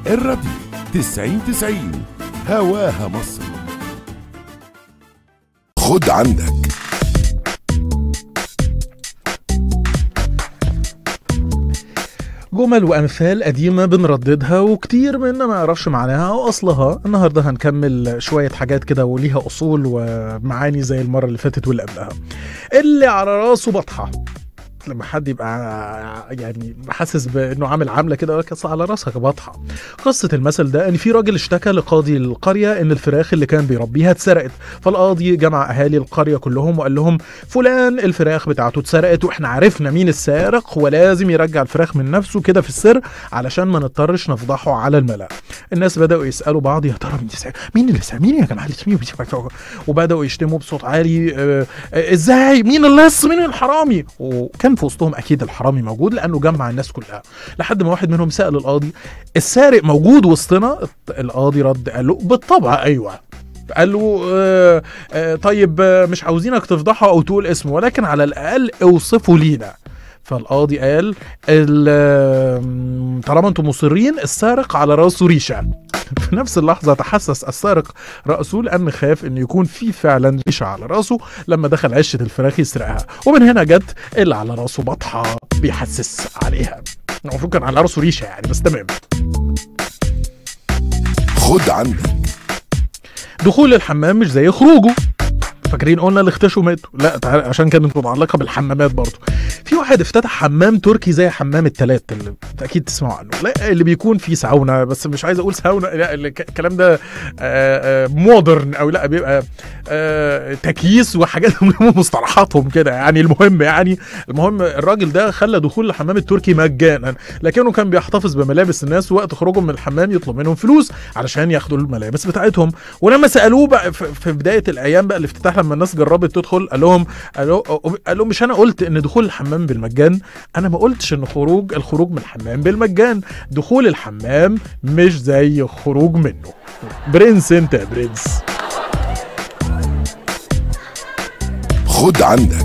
الراديو 90 90 هواها مصر خد عندك جمل وامثال قديمه بنرددها وكتير منا ما يعرفش معناها واصلها النهارده هنكمل شويه حاجات كده وليها اصول ومعاني زي المره اللي فاتت واللي قبلها اللي على راسه بطحه لما حد يبقى يعني حاسس بانه عامل عامله كده يقول لك أصل على راسك بطحه قصه المثل ده ان في راجل اشتكى لقاضي القريه ان الفراخ اللي كان بيربيها اتسرقت فالقاضي جمع اهالي القريه كلهم وقال لهم فلان الفراخ بتاعته اتسرقت واحنا عرفنا مين السارق ولازم يرجع الفراخ من نفسه كده في السر علشان ما نضطرش نفضحه على الملأ الناس بدأوا يسألوا بعض يا ترى مين السارق مين اللي سارق مين يا جماعه اللي سارق وبدأوا يشتموا بصوت عالي آه، آه، ازاي مين اللص مين الحرامي وكان في وسطهم اكيد الحرامي موجود لانه جمع الناس كلها لحد ما واحد منهم سأل القاضي السارق موجود وسطنا القاضي رد قال له بالطبع ايوه قال له آه آه طيب آه مش عاوزينك تفضحه او تقول اسمه ولكن على الاقل اوصفه لينا فالقاضي قال ال- آم، طالما انتم مصرين السارق على راسه ريشه في نفس اللحظه تحسس السارق راسه لان خاف ان يكون في فعلا ريشه على راسه لما دخل عشه الفراخ يسرقها ومن هنا جت اللي على راسه بطحه بيحسس عليها المفروض كان على راسه ريشه يعني بس تمام خد عندك دخول الحمام مش زي خروجه فاكرين قلنا اللي اختشوا ماتوا لا تعال عشان كانت متعلقه بالحمامات برضه في واحد افتتح حمام تركي زي حمام التلات اللي اكيد تسمعوا عنه لا اللي بيكون فيه ساونا بس مش عايز اقول ساونا لا اللي ك- الكلام ده مودرن او لا بيبقى آه، تكييس وحاجات مصطلحاتهم كده يعني المهم يعني المهم الراجل ده خلى دخول الحمام التركي مجانا لكنه كان بيحتفظ بملابس الناس وقت خروجهم من الحمام يطلب منهم فلوس علشان ياخدوا الملابس بتاعتهم ولما سالوه بقى في في بدايه الايام بقى الافتتاح لما الناس جربت تدخل قال لهم قال له- قال لهم مش انا قلت ان دخول الحمام بالمجان انا ما قلتش ان خروج الخروج من الحمام بالمجان دخول الحمام مش زي خروج منه برنس انت يا برنس خد عندك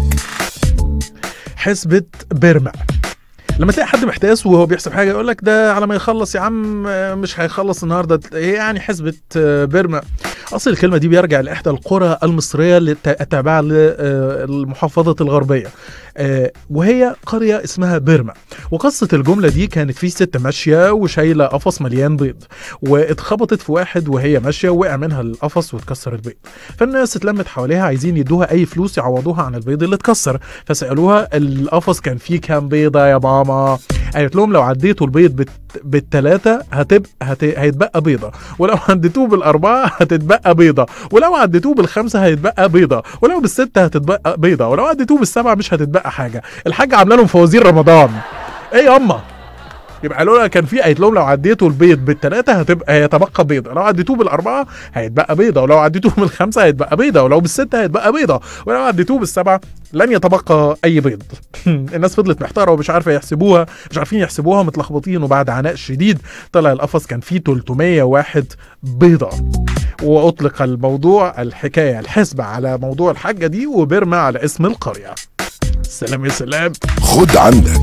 حسبة بيرما لما تلاقي حد محتاس وهو بيحسب حاجه يقول لك ده على ما يخلص يا عم آه، مش هيخلص النهارده هي يعني حسبة آه، بيرما اصل الكلمه دي بيرجع لاحدى القرى المصريه الت- التابعه للمحافظه الغربيه آه، وهي قريه اسمها بيرما وقصه الجمله دي كانت في ست ماشيه وشايله قفص مليان بيض واتخبطت في واحد وهي ماشيه وقع منها القفص واتكسر البيض فالناس اتلمت حواليها عايزين يدوها اي فلوس يعوضوها عن البيض اللي اتكسر فسالوها القفص كان فيه كام بيضه يا ماما قالت لهم لو عديتوا البيض بت... بالثلاثه هتبقى هت... هيتبقى بيضه ولو عديتوه بالاربعه هتتبقى بيضه ولو عديتوه بالخمسه هيتبقى بيضه ولو بالسته هتتبقى بيضه ولو عديتوه بالسبعه مش هتتبقى حاجه الحاجه عامله لهم فوازير رمضان ايه ياما يبقى قالوا لها كان في قالت لهم لو عديتوا البيض بالثلاثه هتبقى هيتبقى بيضه لو عديتوه بالاربعه هيتبقى بيضه ولو عديتوه بالخمسه هيتبقى بيضه ولو بالسته هيتبقى بيضه ولو عديتوه بالسبعه لن يتبقى اي بيض الناس فضلت محتاره ومش عارفه يحسبوها مش عارفين يحسبوها متلخبطين وبعد عناء شديد طلع القفص كان فيه 301 بيضه واطلق الموضوع الحكايه الحسبه على موضوع الحاجه دي وبرمى على اسم القريه سلام يا سلام خد عندك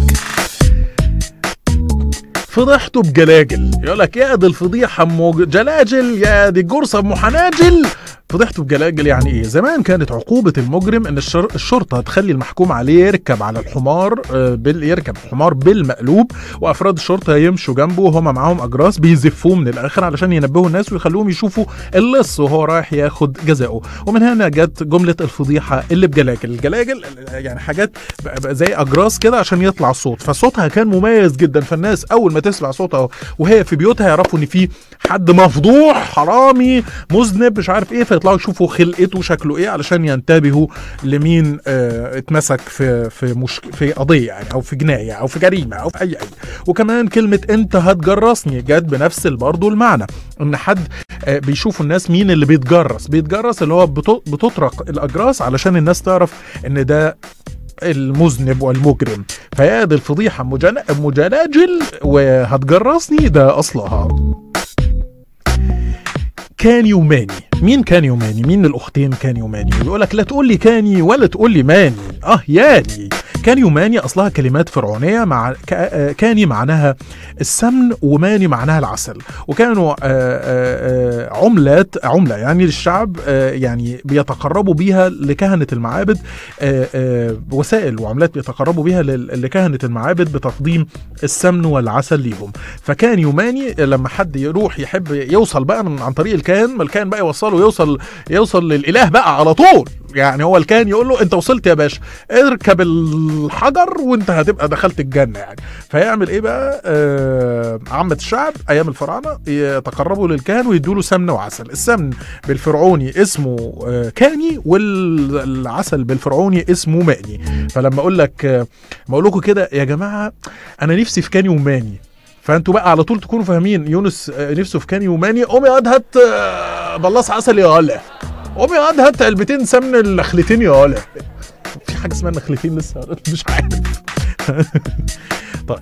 فضحته بجلاجل يقول لك يا دي الفضيحه ام جلاجل يا دي الجرصه ام حناجل فضحته بجلاجل يعني ايه زمان كانت عقوبه المجرم ان الشر... الشرطه تخلي المحكوم عليه يركب على الحمار آه، بال... يركب الحمار بالمقلوب وافراد الشرطه يمشوا جنبه وهم معاهم اجراس بيزفوه من الاخر علشان ينبهوا الناس ويخلوهم يشوفوا اللص وهو رايح ياخد جزاؤه ومن هنا جت جمله الفضيحه اللي بجلاجل الجلاجل يعني حاجات ب- ب- زي اجراس كده عشان يطلع الصوت فصوتها كان مميز جدا فالناس اول ما تسمع صوتها وهي في بيوتها يعرفوا ان في حد مفضوح حرامي مذنب مش عارف ايه فيطلعوا يشوفوا خلقته شكله ايه علشان ينتبهوا لمين آه اتمسك في في مش في قضيه يعني او في جنايه او في جريمه او في اي اي وكمان كلمه انت هتجرسني جت بنفس برضه المعنى ان حد آه بيشوفوا الناس مين اللي بيتجرس بيتجرس اللي هو بت- بتطرق الاجراس علشان الناس تعرف ان ده المذنب والمجرم فيا دي الفضيحة مجن- مجلاجل وهتجرسني ده أصلها كاني وماني مين كاني وماني مين الاختين كاني وماني بيقول لك لا تقول لي كاني ولا تقول لي ماني اه ياني كان يوماني اصلها كلمات فرعونيه مع ك- آه، كاني معناها السمن وماني معناها العسل وكانوا آه، آه، آه، عملات عمله يعني للشعب آه، يعني بيتقربوا بيها لكهنه المعابد آه، آه، وسائل وعملات بيتقربوا بيها لل- لكهنه المعابد بتقديم السمن والعسل ليهم فكان يوماني لما حد يروح يحب يوصل بقى من عن طريق الكاهن ما الكاهن بقى يوصله يوصل يوصل للاله بقى على طول يعني هو الكاهن يقول له انت وصلت يا باشا اركب الحجر وانت هتبقى دخلت الجنه يعني فيعمل ايه بقى آه عامه الشعب ايام الفراعنه يتقربوا للكاهن ويدوا له سمن وعسل السمن بالفرعوني اسمه آه كاني والعسل بالفرعوني اسمه ماني فلما اقول لك آه ما اقول لكم كده يا جماعه انا نفسي في كاني وماني فانتوا بقى على طول تكونوا فاهمين يونس آه، نفسه في كاني وماني قوم يا واد هات آه، بلاص عسل يا ولا قوم يا واد هات علبتين سمن النخلتين يا ولا في حاجه اسمها النخلتين لسه مش عارف طيب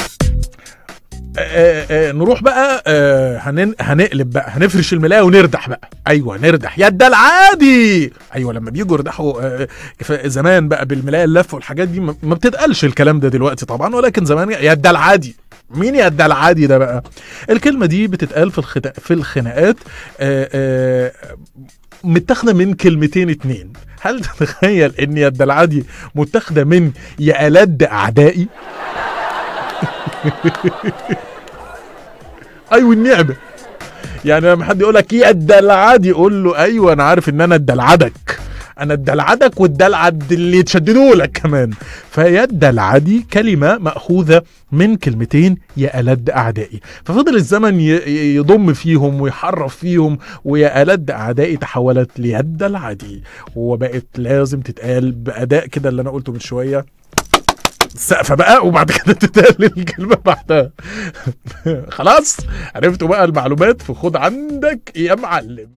آه، آه، نروح بقى آه، هنن... هنقلب بقى هنفرش الملايه ونردح بقى ايوه نردح يا ده العادي ايوه لما بيجوا يردحوا آه، ف- زمان بقى بالملايه اللف والحاجات دي ما ما بتتقالش الكلام ده دلوقتي طبعا ولكن زمان يا ده العادي مين يا ده العادي ده بقى الكلمه دي بتتقال في الخنا... في الخناقات آه، آه، متاخده من كلمتين اتنين هل تتخيل ان يا ده العادي متاخده من يا ألد اعدائي ايوه النعمه يعني لما حد يقول لك يا الدلعاد يقول له ايوه انا عارف ان انا الدلعدك انا الدلعدك والدلعد اللي يتشددوا لك كمان فيا الدلعدي كلمه ماخوذه من كلمتين يا ألد اعدائي ففضل الزمن ي- ي- يضم فيهم ويحرف فيهم ويا ألد اعدائي تحولت ليد العدي وبقت لازم تتقال باداء كده اللي انا قلته من شويه السقفة بقى وبعد كده تتقال الكلمة بعدها خلاص عرفتوا بقى المعلومات في خد عندك يا معلم